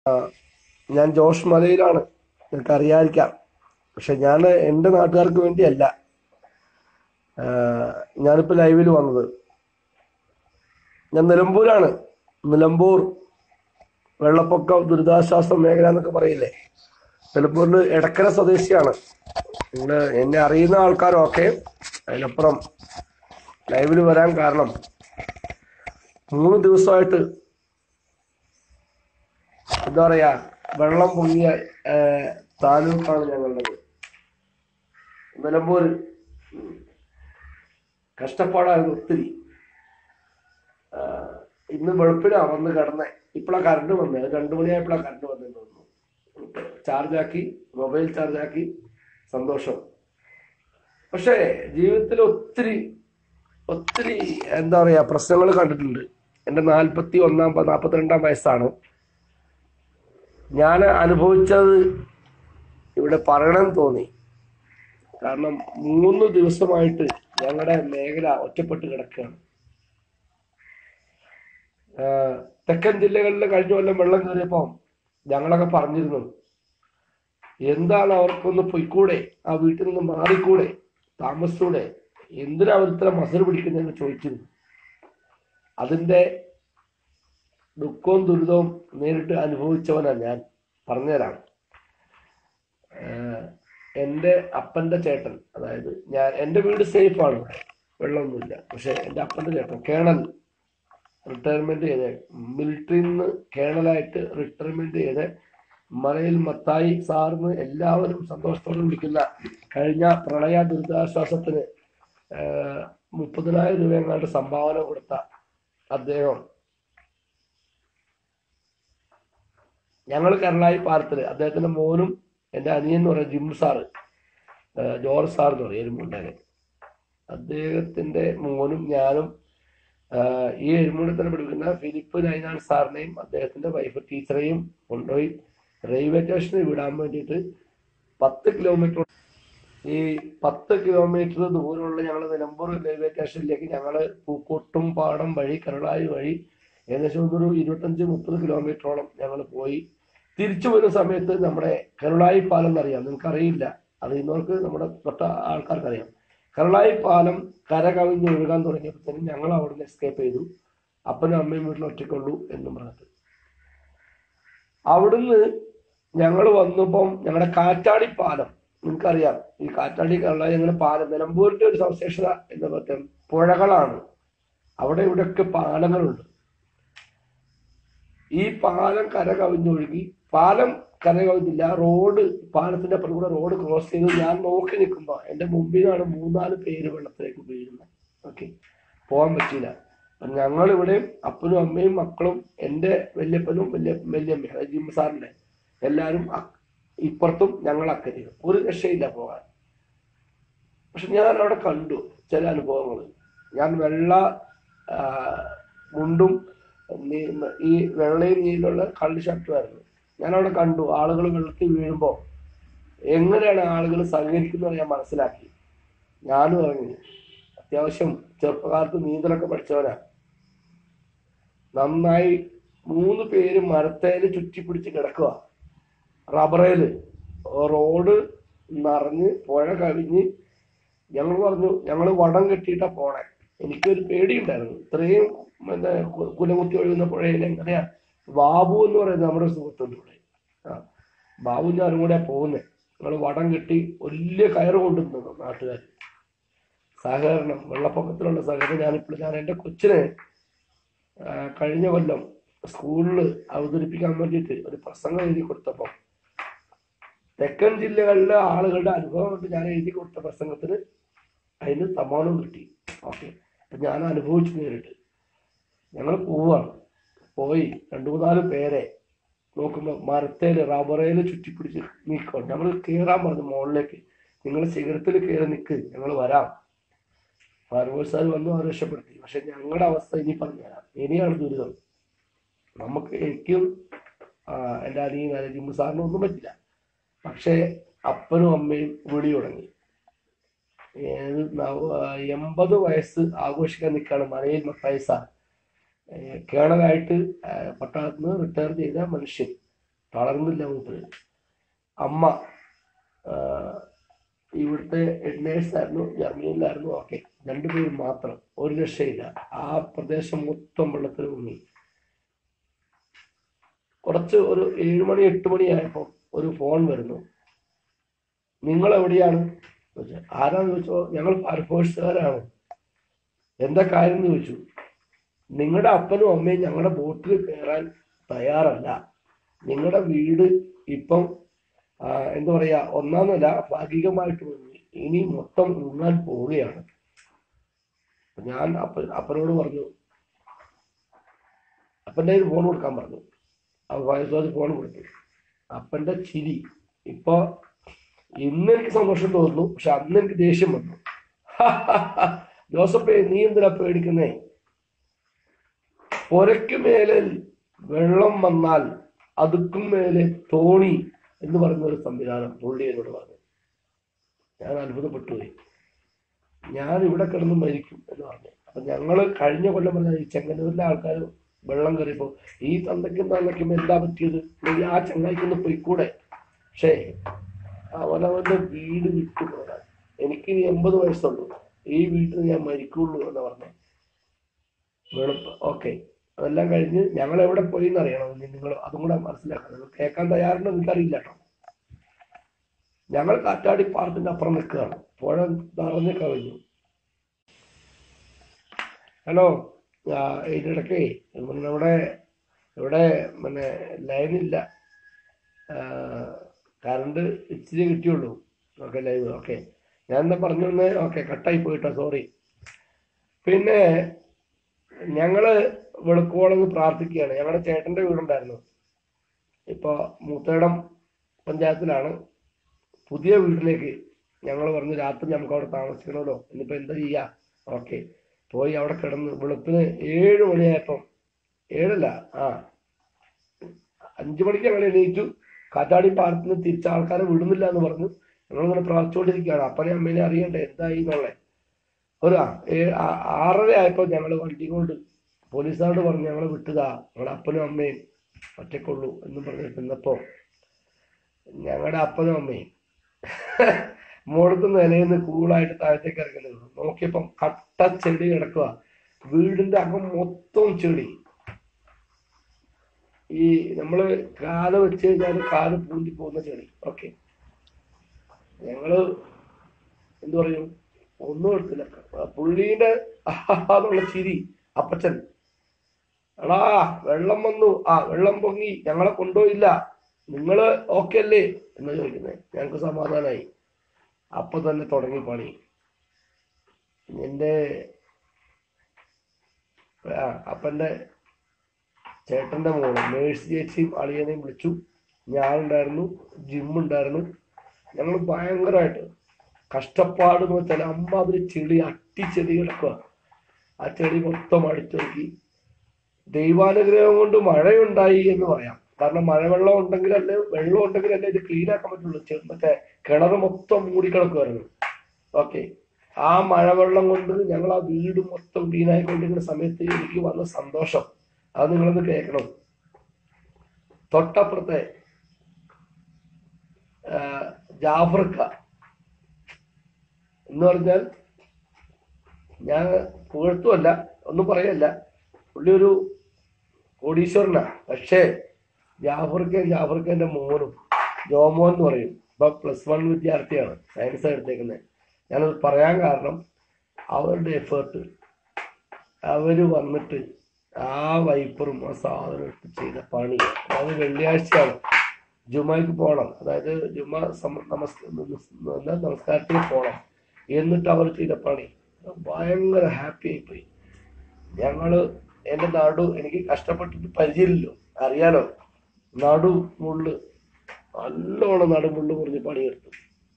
ഞാൻ ജോഷ് മലയിലാണ് നിങ്ങൾക്ക് അറിയാതിരിക്കാം പക്ഷെ ഞാൻ എൻ്റെ നാട്ടുകാർക്ക് വേണ്ടിയല്ല ആ, ഞാനിപ്പോൾ ലൈവിൽ വന്നത് ഞാൻ നിലമ്പൂരാണ് നിലമ്പൂർ വെള്ളപ്പൊക്ക ദുരിതാശ്വാസ മേഖല എന്നൊക്കെ പറയില്ലേ നിലമ്പൂരിൽ എടക്കര സ്വദേശിയാണ് നിങ്ങൾ എന്നെ അറിയുന്ന ആൾക്കാരൊക്കെ അതിനപ്പുറം ലൈവിൽ വരാൻ കാരണം മൂന്ന് ദിവസമായിട്ട് എന്താ പറയാ വെള്ളം പൊങ്ങിയ ആ, താലൂക്കാണ് ഞങ്ങളുടേത് നിലമ്പൂർ ഉം. കഷ്ടപ്പാടായിരുന്നു ഒത്തിരി ആ, ഇന്ന് വെളുപ്പിനാ വന്ന് കിടന്നേ ഇപ്പോഴാ കറണ്ട് വന്നത് രണ്ടു മണിയായപ്പോഴാ കറണ്ട് വന്നെന്ന് തോന്നുന്നു ചാർജാക്കി മൊബൈൽ ചാർജാക്കി സന്തോഷം പക്ഷേ ജീവിതത്തിൽ ഒത്തിരി ഒത്തിരി എന്താ പറയാ പ്രശ്നങ്ങൾ കണ്ടിട്ടുണ്ട് എൻ്റെ നാൽപ്പത്തി ഒന്നാം നാൽപ്പത്തിരണ്ടാം വയസ്സാണ് ഞാൻ അനുഭവിച്ചത് ഇവിടെ പറയണമെന്ന് തോന്നി കാരണം മൂന്ന് ദിവസമായിട്ട് ഞങ്ങളുടെ മേഖല ഒറ്റപ്പെട്ട് കിടക്കുകയാണ് ആഹ് തെക്കൻ ജില്ലകളിൽ കഴിഞ്ഞ കൊല്ലം വെള്ളം കയറിയപ്പോൾ ഞങ്ങളൊക്കെ പറഞ്ഞിരുന്നു എന്താണ് അവർക്കൊന്ന് പൊയ്ക്കൂടെ ആ വീട്ടിൽ നിന്ന് മാറിക്കൂടെ താമസിച്ചൂടെ എന്തിനാ അവർ ഇത്ര മസറ് പിടിക്കുന്നതെന്ന് ചോദിച്ചിരുന്നു അതിന്റെ ദുഃഖവും ദുരിതവും നേരിട്ട് അനുഭവിച്ചവനാണ് ഞാൻ പറഞ്ഞുതരാം ആഹ് എൻ്റെ അപ്പൻ്റെ ചേട്ടൻ അതായത് ഞാൻ എൻ്റെ വീട് സേഫാണ് ഇവിടെ വെള്ളമൊന്നുമില്ല പക്ഷെ എൻ്റെ അപ്പൻ്റെ ചേട്ടൻ കേണൽ റിട്ടയർമെന്റ് ചെയ്ത് മിലിറ്ററിയിൽ നിന്ന് കേണലായിട്ട് റിട്ടയർമെന്റ് ചെയ്ത് മലയിൽ മത്തായി സാറിന് എല്ലാവരും സന്തോഷത്തോടെ വിളിക്കുന്ന കഴിഞ്ഞ പ്രളയ ദുരിതാശ്വാസത്തിന് ആഹ് മുപ്പതിനായിരം രൂപ എങ്ങാണ്ട് സംഭാവന കൊടുത്ത അദ്ദേഹം ഞങ്ങൾ കേരളായി പാലത്തില് അദ്ദേഹത്തിന്റെ മോനും എൻ്റെ അനിയൻ എന്ന് പറയുന്ന ജിം സാറ് ആഹ് ജോർജ് സാർ എന്ന് പറയും എരുമുണ്ടനെ അദ്ദേഹത്തിന്റെ മോനും ഞാനും ആഹ് ഈ എരുമുണ്ടിൽ തന്നെ പഠിക്കുന്ന ഫിലിപ്പ് നൈനാൻ സാറിനെയും അദ്ദേഹത്തിന്റെ വൈഫ് ടീച്ചറെയും കൊണ്ടുപോയി റെയിൽവേ സ്റ്റേഷനിൽ വിടാൻ വേണ്ടിയിട്ട് പത്ത് കിലോമീറ്റർ ഈ പത്ത് കിലോമീറ്റർ ദൂരമുള്ള ഞങ്ങൾ നിലമ്പൂർ റെയിൽവേ സ്റ്റേഷനിലേക്ക് ഞങ്ങൾ പൂക്കോട്ടും പാടം വഴി കരുളായി വഴി ഏകദേശം ഒരു ഇരുപത്തഞ്ച് മുപ്പത് കിലോമീറ്ററോളം ഞങ്ങൾ പോയി തിരിച്ചു വരുന്ന സമയത്ത് നമ്മുടെ കരുളായി പാലം എന്നറിയാം നിങ്ങൾക്ക് അറിയില്ല അറിയുന്നവർക്ക് നമ്മുടെ തൊട്ട ആൾക്കാർക്ക് അറിയാം കരുളായി പാലം കര കവിഞ്ഞ് ഒഴുകാൻ തുടങ്ങിയപ്പോഴത്തേനും ഞങ്ങൾ അവിടുന്ന് എസ്കേപ്പ് ചെയ്തു അപ്പനും അമ്മയും വീട്ടിൽ ഒറ്റയ്ക്കുള്ളൂ എന്നും പറഞ്ഞിട്ട് അവിടുന്ന് ഞങ്ങൾ വന്നപ്പം ഞങ്ങളുടെ കാറ്റാടി പാലം നിങ്ങൾക്കറിയാം ഈ കാറ്റാടി കരുളായി ഞങ്ങൾ പാലം നിലമ്പൂരിന്റെ ഒരു സവിശേഷത എന്ന് പറഞ്ഞാൽ പുഴകളാണ് അവിടെ ഇവിടെയൊക്കെ പാലങ്ങളുണ്ട് ഈ പാലം കര കവിഞ്ഞൊഴുകി പാലം കര കവിഞ്ഞില്ല റോഡ് പാലത്തിന്റെ അപ്പുറം കൂടെ റോഡ് ക്രോസ് ചെയ്ത് ഞാൻ നോക്കി നിൽക്കുമ്പോ എന്റെ മുമ്പിലാണ് മൂന്നാല് പേര് വെള്ളത്തിലേക്ക് വീഴുന്നത് ഓക്കെ പോകാൻ പറ്റിയില്ല അപ്പൊ ഞങ്ങൾ ഇവിടെ അപ്പനും അമ്മയും മക്കളും എന്റെ വല്യപ്പനും വല്യ വല്യമ്മയും അതായത് ജിം സാറിന്റെ എല്ലാരും അ- ഇപ്പുറത്തും ഞങ്ങൾ അക്കരയും ഒരു രക്ഷയില്ല പോകാൻ പക്ഷെ ഞാൻ അവിടെ കണ്ടു ചില അനുഭവങ്ങൾ ഞാൻ വെള്ള ആ, മുണ്ടും നീ- ഈ വെള്ളയും നീലുള്ള കള്ളി ഷർട്ടുമായിരുന്നു ഞാൻ അവിടെ കണ്ടു ആളുകൾ വെള്ളത്തിൽ വീഴുമ്പോൾ എങ്ങനെയാണ് ആളുകൾ സഹകരിക്കുന്നത് ഞാൻ മനസ്സിലാക്കി ഞാനും ഇറങ്ങി അത്യാവശ്യം ചെറുപ്പകാലത്ത് നീന്തലൊക്കെ പഠിച്ചവനാ നന്നായി മൂന്ന് പേര് മരത്തേല് ചുറ്റിപ്പിടിച്ച് കിടക്കുക റബ്ബറേല് റോഡ് നിറഞ്ഞ് പുഴ കവിഞ്ഞ് ഞങ്ങൾ പറഞ്ഞു ഞങ്ങൾ വടം കെട്ടിയിട്ടാ പോണേ എനിക്കൊരു പേടിയുണ്ടായിരുന്നു ഇത്രയും പിന്നെ കു- കുലകുത്തി ഒഴുകുന്ന പുഴയിൽ എങ്ങനെയാ ബാബു എന്ന് പറയുന്നത് നമ്മുടെ ഒരു സുഹൃത്തുണ്ട് ഇവിടെ ആ ബാബു ഞാനും കൂടെ പോകുന്നത് ഞങ്ങൾ വടം കെട്ടി വലിയ കയറ് കൊണ്ടുവന്നു നാട്ടുകാർ സഹകരണം വെള്ളപ്പൊക്കത്തിലുള്ള സഹകരണം ഞാനിപ്പോൾ ഞാൻ എൻ്റെ കൊച്ചിനെ ആ, കഴിഞ്ഞ കൊല്ലം സ്കൂളിൽ അവതരിപ്പിക്കാൻ വേണ്ടിയിട്ട് ഒരു പ്രസംഗം എഴുതി കൊടുത്തപ്പോൾ തെക്കൻ ജില്ലകളിലെ ആളുകളുടെ അനുഭവം കൊണ്ട് ഞാൻ എഴുതി കൊടുത്ത പ്രസംഗത്തിന് അതിന് സമ്മാനവും കിട്ടി ഓക്കെ അപ്പൊ ഞാൻ അനുഭവിച്ചു നേരിട്ട് ഞങ്ങൾ പോവാണ് പോയി രണ്ടു മൂന്നാല് പേരെ നോക്കുമ്പോൾ മരത്തേല് റബ്ബറേല് ചുറ്റിപ്പിടിച്ച് നിൽക്കും ഞങ്ങൾ കയറാൻ പറഞ്ഞു മുകളിലേക്ക് നിങ്ങൾ ശിഖരത്തിൽ കയറി നിൽക്ക് ഞങ്ങൾ വരാം ഫാർമേഴ്സ് സാർ വന്നു അവർ രക്ഷപ്പെടുത്തി പക്ഷെ ഞങ്ങളുടെ അവസ്ഥ ഇനി പറഞ്ഞുതരാം ഇനിയാണ് ദുരിതം നമുക്ക് എനിക്കും ആ, എൻ്റെ അനിയൻ അല്ലെ ജിമ്മു സാറിനും ഒന്നും പറ്റില്ല പക്ഷേ അപ്പനും അമ്മയും വിളി തുടങ്ങി ഏത് നവ- ആ, എൺപത് വയസ്സ് ആഘോഷിക്കാൻ നിൽക്കുകയാണ് മലയിൽ മത്തായി സാർ ഏഹ് കേണലായിട്ട് ആ, പട്ടാളത്തിൽ നിന്ന് റിട്ടയർ ചെയ്ത മനുഷ്യൻ തളർന്നില്ല മൂപ്പര് അമ്മ ആ, ഇവിടുത്തെ നേഴ്സായിരുന്നു ജർമ്മനിയിലായിരുന്നു ഓക്കെ രണ്ടുപേരും മാത്രം ഒരു രക്ഷയില്ല ആ പ്രദേശം മൊത്തം വെള്ളത്തിൽ മുങ്ങി കുറച്ച് ഒരു ഏഴ് മണി എട്ട് മണിയായപ്പോൾ ഒരു ഫോൺ വരുന്നു നിങ്ങൾ എവിടെയാണ് ചോദിച്ചു. ആരാന്ന് ചോദിച്ചോ ഞങ്ങൾ ഫയർഫോഴ്സുകാരാണ് എന്താ കാര്യം എന്ന് ചോദിച്ചു നിങ്ങളുടെ അപ്പനും അമ്മയും ഞങ്ങളുടെ ബോട്ടിൽ കയറാൻ തയ്യാറല്ല നിങ്ങളുടെ വീട് ഇപ്പം ആ, എന്താ പറയാ ഒന്നാമല്ല ഭാഗികമായിട്ട് മുങ്ങി ഇനി മൊത്തം മുങ്ങാൻ പോവുകയാണ് അപ്പൊ ഞാൻ അപ്പ അപ്പനോട് പറഞ്ഞു അപ്പൻ്റെ കയ്യിൽ ഫോൺ കൊടുക്കാൻ പറഞ്ഞു അപ്പൊ ഫയർഫോഴ്സ് ഫോൺ കൊടുത്തു അപ്പന്റെ ചിരി ഇപ്പൊ ഇന്ന് എനിക്ക് സന്തോഷം തോന്നുന്നു പക്ഷെ അന്ന് എനിക്ക് ദേഷ്യം വന്നു ജോസഫേ നീ എന്തിനാ പേടിക്കുന്നേ പുരയ്ക്ക് മേലെ വെള്ളം വന്നാൽ അതുക്കും മേലെ തോണി എന്ന് പറയുന്ന ഒരു സംവിധാനം പുള്ളി എന്നോട് പറഞ്ഞു ഞാൻ അത്ഭുതപ്പെട്ടു പോയി ഞാൻ ഇവിടെ കിടന്ന് മരിക്കും എന്ന് പറഞ്ഞു അപ്പൊ ഞങ്ങള് കഴിഞ്ഞ കൊല്ലം പറഞ്ഞ ഈ ചെങ്ങന്നൂരിലെ ആൾക്കാർ വെള്ളം കയറിയപ്പോ ഈ തന്തയ്ക്കും തന്തയ്ക്കും എന്താ പറ്റിയത് നീ ആ ചങ്ങായിക്കൊന്ന് പോയിക്കൂടെ പക്ഷേ അവനവന്റെ വീട് വിട്ടു പോകാൻ എനിക്ക് ഇനി എൺപത് വയസ്സുള്ളൂ ഈ വീട്ടിൽ ഞാൻ മരിക്കുള്ളൂ എന്ന് പറഞ്ഞു വെളുപ്പ് ഓക്കെ അതെല്ലാം കഴിഞ്ഞ് ഞങ്ങൾ എവിടെ പോയി എന്നറിയണം നിങ്ങൾ അതും കൂടെ മനസ്സിലാക്കണം നിങ്ങൾ കേൾക്കാൻ തയ്യാറുണ്ടോ എനിക്കറിയില്ല കേട്ടോ ഞങ്ങൾ കാറ്റാടി പാർക്കിന്റെ അപ്പുറം നിൽക്കുകയാണ് പുഴ നിറഞ്ഞു കവിഞ്ഞു ഹലോ ആ, ഇതിനിടയ്ക്ക് ഇവിടെ ഇവിടെ പിന്നെ ലൈനില്ല കറണ്ട് ഇച്ചിരി കിട്ടിയുള്ളൂ ഓക്കെ ലൈവ് ഓക്കെ ഞാൻ എന്താ പറഞ്ഞു വന്നേ ഓക്കെ കട്ടായി പോയിട്ടോ സോറി പിന്നെ ഞങ്ങള് വെളുക്കോളങ്ങ് പ്രാർത്ഥിക്കുകയാണ് ഞങ്ങളുടെ ചേട്ടന്റെ വീടുണ്ടായിരുന്നു ഇപ്പൊ മൂത്തേടം പഞ്ചായത്തിലാണ് പുതിയ വീട്ടിലേക്ക് ഞങ്ങൾ പറഞ്ഞു രാത്രി നമുക്ക് അവിടെ താമസിക്കണമല്ലോ ഇനിയിപ്പോ എന്താ ചെയ്യാ ഓക്കെ പോയി അവിടെ കിടന്ന് വെളുപ്പിന് ഏഴ് മണിയായപ്പം ഏഴല്ല ആ അഞ്ചു മണിക്ക് ഞങ്ങൾ എണീറ്റു കാറ്റാടി പാലത്തിന് തിരിച്ച ആൾക്കാരെ വിടുന്നില്ല എന്ന് പറഞ്ഞു ഞങ്ങളിങ്ങനെ പ്രാർത്ഥിച്ചുകൊണ്ടിരിക്കുകയാണ് അപ്പനെ അമ്മേനെ അറിയണ്ടേ എന്തായി എന്നുള്ളത് ഒരു ആ- ഏ- ആ- ആറര ആയപ്പോൾ ഞങ്ങൾ വണ്ടി കൊണ്ട് പോലീസുകാരോട് പറഞ്ഞു ഞങ്ങൾ വിട്ടതാ ഞങ്ങളുടെ അപ്പനും അമ്മയും ഒറ്റക്കുള്ളൂ എന്നും പറഞ്ഞ് ചെന്നപ്പോ ഞങ്ങളുടെ അപ്പനും അമ്മയും മുകളിലത്തെ നിലയിൽ നിന്ന് കൂളായിട്ട് താഴത്തേക്ക് ഇറങ്ങുന്നത് നോക്കിയപ്പം കട്ട ചെടി കിടക്കുക വീടിന്റെ അകം മൊത്തം ചെടി ഈ നമ്മള് കാല് വെച്ച് കഴിഞ്ഞാൽ കാല് പൂന്തി പോകുന്ന ചെടി ഓക്കെ ഞങ്ങള് എന്തു പറയും ഒന്നും എടുത്തില്ല പുള്ളീന്റെ എന്നുള്ള ചിരി അപ്പച്ചൻ എടാ വെള്ളം വന്നു ആ വെള്ളം പൊങ്ങി ഞങ്ങളെ കൊണ്ടുപോയില്ല നിങ്ങള് ഓക്കെ അല്ലേ എന്ന് ചോദിക്കുന്നത് ഞങ്ങൾക്ക് സമാധാനമായി അപ്പൊ തന്നെ തുടങ്ങി പണി എന്റെ ആ, അപ്പന്റെ ചേട്ടന്റെ മോള് മേഴ്സി ചേച്ചിയും അളിയനെയും വിളിച്ചു ഞാനുണ്ടായിരുന്നു ജിമ്മുണ്ടായിരുന്നു ഞങ്ങൾ ഭയങ്കരമായിട്ട് കഷ്ടപ്പാട് എന്ന് വെച്ചാൽ അമ്മാതിരി ചെളി അട്ടി ചെടി കിടക്കുക ആ ചെടി മൊത്തം അടിച്ചൊരുക്കി ദൈവാനുഗ്രഹം കൊണ്ട് മഴയുണ്ടായി എന്ന് പറയാം കാരണം മഴവെള്ളം ഉണ്ടെങ്കിലല്ലേ വെള്ളം ഉണ്ടെങ്കിലല്ലേ ഇത് ക്ലീൻ ആക്കാൻ പറ്റുള്ളൂ ചെ- മറ്റേ കിണർ മൊത്തം മൂടിക്കിടക്കുമായിരുന്നു ഓക്കെ ആ മഴവെള്ളം കൊണ്ട് ഞങ്ങൾ ആ വീട് മൊത്തം ക്ലീൻ ആയിക്കൊണ്ടിരിക്കുന്ന സമയത്ത് എനിക്ക് വന്ന സന്തോഷം അത് നിങ്ങളൊന്ന് കേൾക്കണം തൊട്ടപ്പുറത്തെ ആ, ജാഫർക്ക എന്ന് പറഞ്ഞാൽ ഞാൻ പുകഴ്ത്തുമല്ല ഒന്നും പറയല്ല പുള്ളി ഒരു കോടീശ്വരനാ പക്ഷേ ജാഫർക്ക ജാഫർക്കന്റെ മോനും ജോമോൻ എന്ന് പറയും ഇപ്പൊ പ്ലസ് വൺ വിദ്യാർത്ഥിയാണ് സയൻസ് എടുത്തേക്കുന്നത് ഞാനത് പറയാൻ കാരണം അവരുടെ എഫേർട്ട് അവര് വന്നിട്ട് ആ വൈപ്പറും ആ സാധനം എടുത്ത് ചെയ്ത പണി അത് വെള്ളിയാഴ്ചയാണ് ജുമയ്ക്ക് പോകണം അതായത് ജുമ സമ- നമസ് എന്താ നമസ്കാരത്തിന് പോകണം എന്നിട്ട് അവർ ചെയ്ത പണി ഭയങ്കര ഹാപ്പി ആയിപ്പോയി ഞങ്ങള് എന്റെ നടു എനിക്ക് കഷ്ടപ്പെട്ടിട്ട് പരിചയമില്ലല്ലോ അറിയാലോ നടു മുള്ള് നല്ലോണം നടുമുള്ളു മുറിഞ്ഞ് പണിയെടുത്തു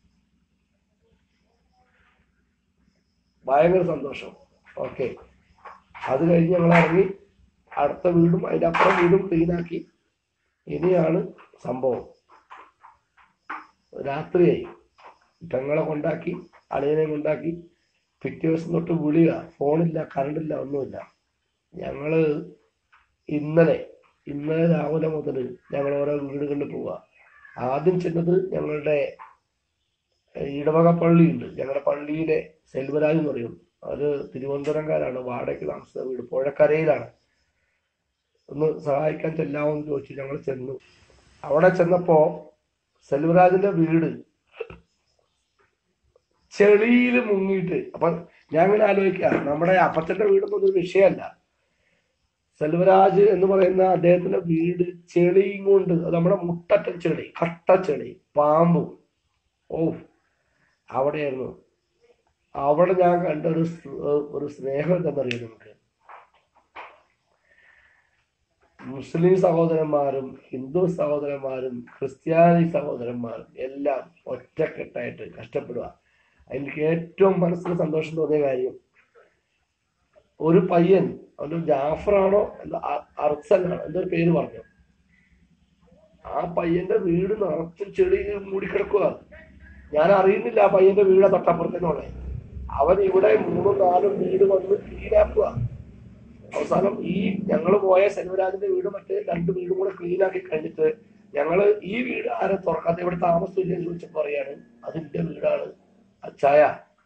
ഭയങ്കര സന്തോഷം ഓക്കെ അത് കഴിഞ്ഞ് ഞങ്ങൾ ഇറങ്ങി അടുത്ത വീടും അതിന്റെ അപ്പുറം വീടും ക്ലീനാക്കി ഇനിയാണ് സംഭവം രാത്രിയായി പെങ്ങളെ കൊണ്ടാക്കി അളിയനെ കൊണ്ടാക്കി പിറ്റേ ദിവസം തൊട്ട് വിളിക ഫോണില്ല കറണ്ടില്ല ഒന്നുമില്ല ഞങ്ങള് ഇന്നലെ ഇന്നലെ രാവിലെ മുതൽ ഞങ്ങൾ ഓരോ വീടുകളിൽ പോവുക ആദ്യം ചെന്നത് ഞങ്ങളുടെ ഏഹ്, ഇടവക പള്ളിയുണ്ട് ഞങ്ങളുടെ പള്ളിയിലെ സെൽവരാജ് എന്ന് പറയും അത് തിരുവനന്തപുരംകാരാണ് വാടകയ്ക്ക് താമസിച്ച വീട് പുഴക്കരയിലാണ് ഒന്ന് സഹായിക്കാൻ ചെല്ലാമോ എന്ന് ചോദിച്ചു ഞങ്ങൾ ചെന്നു അവിടെ ചെന്നപ്പോ സെൽവരാജിന്റെ വീട് ചെളിയിൽ മുങ്ങിയിട്ട് അപ്പൊ ഞാൻ ഇങ്ങനെ ആലോചിക്കുക നമ്മുടെ അപ്പച്ചന്റെ വീടൊന്നും ഒരു വിഷയമല്ല സെൽവരാജ് എന്ന് പറയുന്ന അദ്ദേഹത്തിന്റെ വീട് ചെളിയും കൊണ്ട് അത് നമ്മുടെ മുട്ടറ്റ ചെളി കട്ട ചെളി പാമ്പും ഓ അവിടെയായിരുന്നു അവിടെ ഞാൻ കണ്ട ഒരു സ്- ഒരു സ്നേഹം എന്താണെന്നറിയാം നമുക്ക് മുസ്ലിം സഹോദരന്മാരും ഹിന്ദു സഹോദരന്മാരും ക്രിസ്ത്യാനി സഹോദരന്മാരും എല്ലാം ഒറ്റക്കെട്ടായിട്ട് കഷ്ടപ്പെടുക എനിക്ക് ഏറ്റവും മനസ്സിന് സന്തോഷം തോന്നിയ കാര്യം ഒരു പയ്യൻ അവന്റെ ജാഫറാണോ എന്താ അ- അർസലാണോ എന്തൊരു പേര് പറഞ്ഞു ആ പയ്യന്റെ വീട് നിറച്ചും ചെളി മൂടിക്കിടക്കുക ഞാൻ അറിയുന്നില്ല ആ പയ്യന്റെ വീട് തൊട്ടപ്പുറത്തെന്നുള്ളത് അവൻ ഇവിടെ മൂന്നും നാലും വീട് വന്ന് ക്ലീനാക്കുക അവസാനം ഈ ഞങ്ങൾ പോയ സെൽവരാജിന്റെ വീട് മറ്റേ രണ്ട് വീടും കൂടെ ക്ലീൻ ആക്കി കഴിഞ്ഞിട്ട് ഞങ്ങള് ഈ വീട് ആരെ തുറക്കാത്ത ഇവിടെ താമസമില്ല എന്ന് ചോദിച്ചപ്പോ പറയാണ് അതിന്റെ വീടാണ് അച്ചായ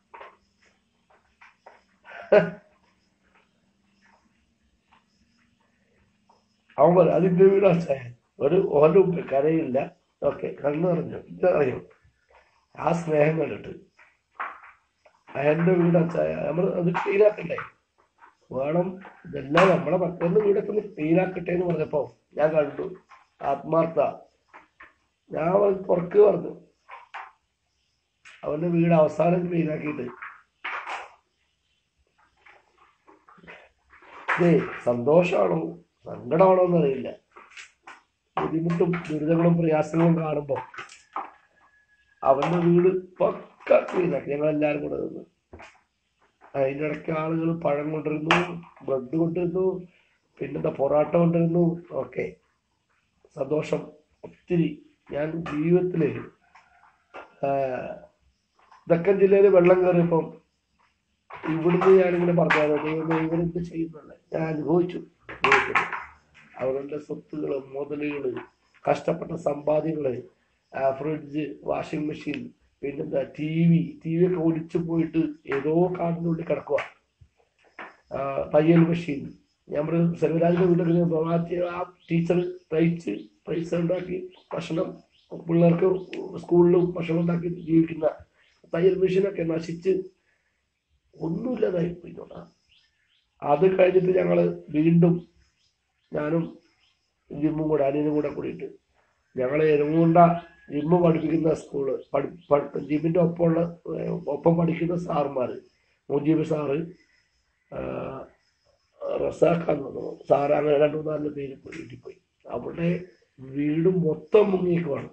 അവൻ പറ അതിന്റെ വീട് അച്ചായ ഒരു ഓൻ്റെ മുമ്പിൽ കരയില്ല ഓക്കെ കണ്ണു നിറഞ്ഞു ഇത് അറിയും ആ സ്നേഹം കണ്ടിട്ട് അയാളുടെ വീട് അച്ചായ നമ്മൾ അത് ക്ലീനാക്കണ്ടേ വേണം ഇതെല്ലാം നമ്മളെ മക്കളുടെ വീടൊക്കെ ഒന്ന് ക്ലീനാക്കട്ടെ എന്ന് പറഞ്ഞപ്പോ ഞാൻ കണ്ടു ആത്മാർത്ഥ ഞാൻ അവൻ പുറക്ക് പറഞ്ഞു അവന്റെ വീട് അവസാനം ക്ലീനാക്കിയിട്ട് ഇതേ സന്തോഷമാണോ സങ്കടമാണോ എന്നറിയില്ല ബുദ്ധിമുട്ടും ദുരിതങ്ങളും പ്രയാസങ്ങളും കാണുമ്പോ അവന്റെ വീട് പക്ക ക്ലീനാക്കി ഞങ്ങൾ എല്ലാവരും കൂടെ നിന്ന് അതിൻ്റെ ഇടയ്ക്ക് ആളുകൾ പഴം കൊണ്ടിരുന്നു ബ്രെഡ് കൊണ്ടിരുന്നു പിന്നെന്താ പൊറാട്ട കൊണ്ടിരുന്നു ഓക്കെ സന്തോഷം ഒത്തിരി ഞാൻ ജീവിതത്തില് ആ, തെക്കൻ ജില്ലയിൽ വെള്ളം കയറിയപ്പം ഇവിടുന്ന് ഞാനിങ്ങനെ പറഞ്ഞാൽ ദൈവമേ ഇവരെന്ത് ചെയ്യുന്നുള്ളത് ഞാൻ അനുഭവിച്ചു ജീവിതത്തിൽ അവരുടെ സ്വത്തുകള് മുതലുകള് കഷ്ടപ്പെട്ട സമ്പാദ്യങ്ങള് ആ, ഫ്രിഡ്ജ് വാഷിംഗ് മെഷീൻ പിന്നെന്താ ടി വി ടി വി ഒക്കെ ഒലിച്ചു പോയിട്ട് ഏതോ കാടിനുള്ളിൽ കിടക്കുക തയ്യൽ മെഷീൻ ഞാൻ പറഞ്ഞു സെൽവരാജിന്റെ വീട്ടിൽ പ്രഭാതി ആ ടീച്ചർ തയ്ച്ച് പൈസ ഉണ്ടാക്കി ഭക്ഷണം പിള്ളേർക്ക് സ്കൂളിലും ഭക്ഷണം ഉണ്ടാക്കി ജീവിക്കുന്ന തയ്യൽ മെഷീനൊക്കെ നശിച്ച് ഒന്നുമില്ലാതായി പോയിക്കോട്ടാ അത് കഴിഞ്ഞിട്ട് ഞങ്ങള് വീണ്ടും ഞാനും ജിമ്മും കൂടെ അനിയനും കൂടെ കൂടിയിട്ട് ഞങ്ങളെ എരുമുണ്ട ജിമ്മ് പഠിപ്പിക്കുന്ന സ്കൂള് പഠി പഠി- ജിമ്മിന്റെ ഒപ്പമുള്ള ഏർ, ഒപ്പം പഠിക്കുന്ന സാറുമാര് മുജീബ് സാറ് ആ, റസാഖ് എന്ന് തോന്നുന്നു സാറ് അങ്ങനെ രണ്ടു മൂന്നാല് പേര് പോയി വീട്ടിൽ പോയി അവിടെ വീട് മൊത്തം മുങ്ങിയേക്കുവാണ്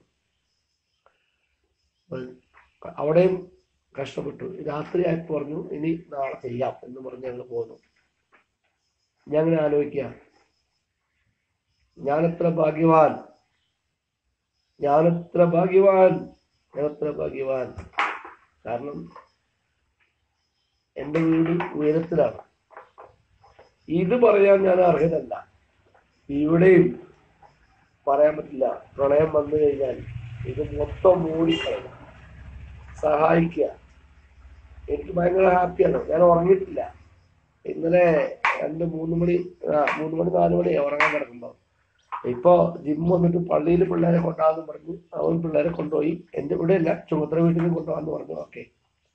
അവിടെയും കഷ്ടപ്പെട്ടു രാത്രി ആയപ്പോ പറഞ്ഞു ഇനി നാളെ ചെയ്യാം എന്ന് പറഞ്ഞ് ഞങ്ങൾ പോന്നു ഞാൻ അങ്ങനെ ആലോചിക്കുക ഞാനെത്ര ഭാഗ്യവാൻ ഞാനെത്ര ഭാഗ്യവാൻ ഞാനെത്ര ഭാഗ്യവാൻ കാരണം എൻ്റെ വീട് ഉയരത്തിലാണ് ഇത് പറയാൻ ഞാൻ അർഹതല്ല ഇവിടെയും പറയാൻ പറ്റില്ല പ്രളയം വന്നു കഴിഞ്ഞാൽ ഇത് മൊത്തം മൂടിക്കളയും സഹായിക്കുക എനിക്ക് ഭയങ്കര ഹാപ്പിയാണ് ഞാൻ ഉറങ്ങിയിട്ടില്ല ഇന്നലെ രണ്ട് മൂന്ന് മണി ആ മൂന്ന് മണി നാല് മണി ഉറങ്ങാൻ കിടക്കുമ്പോ ഇപ്പോ ജിം വന്നിട്ട് പള്ളിയിൽ പിള്ളേരെ കൊണ്ടുപോകാന്ന് പറഞ്ഞു അവൻ പിള്ളേരെ കൊണ്ടുപോയി എന്റെ ഇവിടെ അല്ല ചുമത്ര വീട്ടിൽ കൊണ്ടുപോകാന്ന് പറഞ്ഞു ഓക്കെ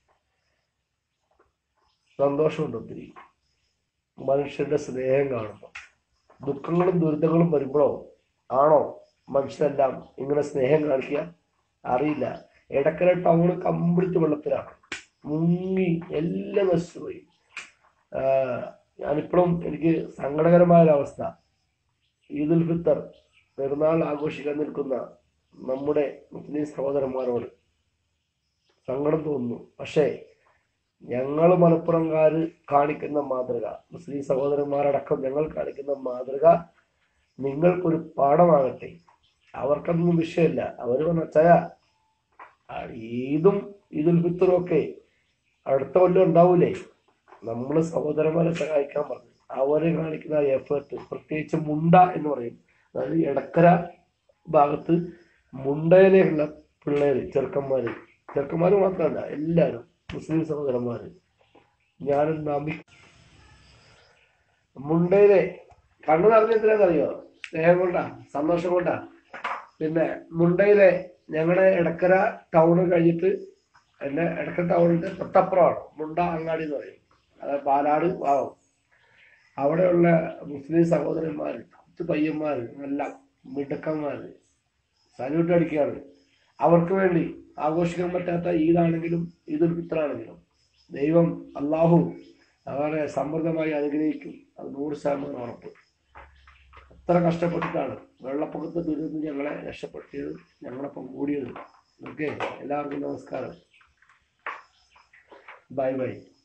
സന്തോഷമുണ്ട് ഒത്തിരി മനുഷ്യരുടെ സ്നേഹം കാണുമ്പോൾ ദുഃഖങ്ങളും ദുരിതങ്ങളും വരുമ്പോഴോ ആണോ മനുഷ്യരെല്ലാം ഇങ്ങനെ സ്നേഹം കാണിക്കുക അറിയില്ല എടക്കര ടൗൺ കംപ്ലീറ്റ് വെള്ളത്തിലാണ് മുങ്ങി എല്ലാം നശിച്ചുപോയി ആഹ് ഞാനിപ്പോഴും എനിക്ക് സങ്കടകരമായ ഒരവസ്ഥ ഈദുൽ ഫിത്തർ പെരുന്നാൾ ആഘോഷിക്കാൻ നിൽക്കുന്ന നമ്മുടെ മുസ്ലിം സഹോദരന്മാരോട് സങ്കടം തോന്നുന്നു പക്ഷേ ഞങ്ങൾ മലപ്പുറംകാര് കാണിക്കുന്ന മാതൃക മുസ്ലിം സഹോദരന്മാരടക്കം ഞങ്ങൾ കാണിക്കുന്ന മാതൃക നിങ്ങൾക്കൊരു പാഠമാകട്ടെ അവർക്കൊന്നും വിഷയമില്ല അവർ പറഞ്ഞാ ഈദും ഈദുൽ ഫിത്തറും ഒക്കെ അടുത്ത കൊല്ലം ഉണ്ടാവൂലേ നമ്മൾ സഹോദരന്മാരെ സഹായിക്കാൻ പറഞ്ഞു അവര് കാണിക്കുന്ന എഫേർട്ട് പ്രത്യേകിച്ച് മുണ്ട എന്ന് പറയും അതായത് എടക്കര ഭാഗത്ത് മുണ്ടയിലുള്ള പിള്ളേര് ചെറുക്കന്മാര് ചെറുക്കന്മാര് മാത്രമല്ല എല്ലാവരും മുസ്ലിം സഹോദരന്മാര് ഞാനും നമ്പി മുണ്ടയിലെ കണ്ണു നിറഞ്ഞെന്തിനാണെന്നറിയോ സ്നേഹം കൊണ്ടാ സന്തോഷം കൊണ്ടാ പിന്നെ മുണ്ടയിലെ ഞങ്ങളുടെ എടക്കര ടൗൺ കഴിഞ്ഞിട്ട് എന്നെ എടക്കര ടൗണിന്റെ തൊട്ടപ്പുറമാണ് മുണ്ട അങ്ങാടി എന്ന് പറയും അതായത് പാലാട് ഭാഗം അവിടെയുള്ള മുസ്ലിം സഹോദരന്മാർ കൊച്ചു പയ്യന്മാർ നല്ല മിടുക്കന്മാർ സല്യൂട്ട് അടിക്കുകയാണ് അവർക്ക് വേണ്ടി ആഘോഷിക്കാൻ പറ്റാത്ത ഈദാണെങ്കിലും ഈദുൽ ഫിത്രാണെങ്കിലും ദൈവം അള്ളാഹു അവരെ സമൃദ്ധമായി അനുഗ്രഹിക്കും അത് നൂറ് ശതമാനം ഉറപ്പ് അത്ര കഷ്ടപ്പെട്ടിട്ടാണ് വെള്ളപ്പൊക്കത്തെ ദുരിതത്തിൽ ഞങ്ങളെ രക്ഷപ്പെടുത്തിയത് ഞങ്ങളൊപ്പം കൂടിയത് ഓക്കെ എല്ലാവർക്കും നമസ്കാരം ബൈ ബൈ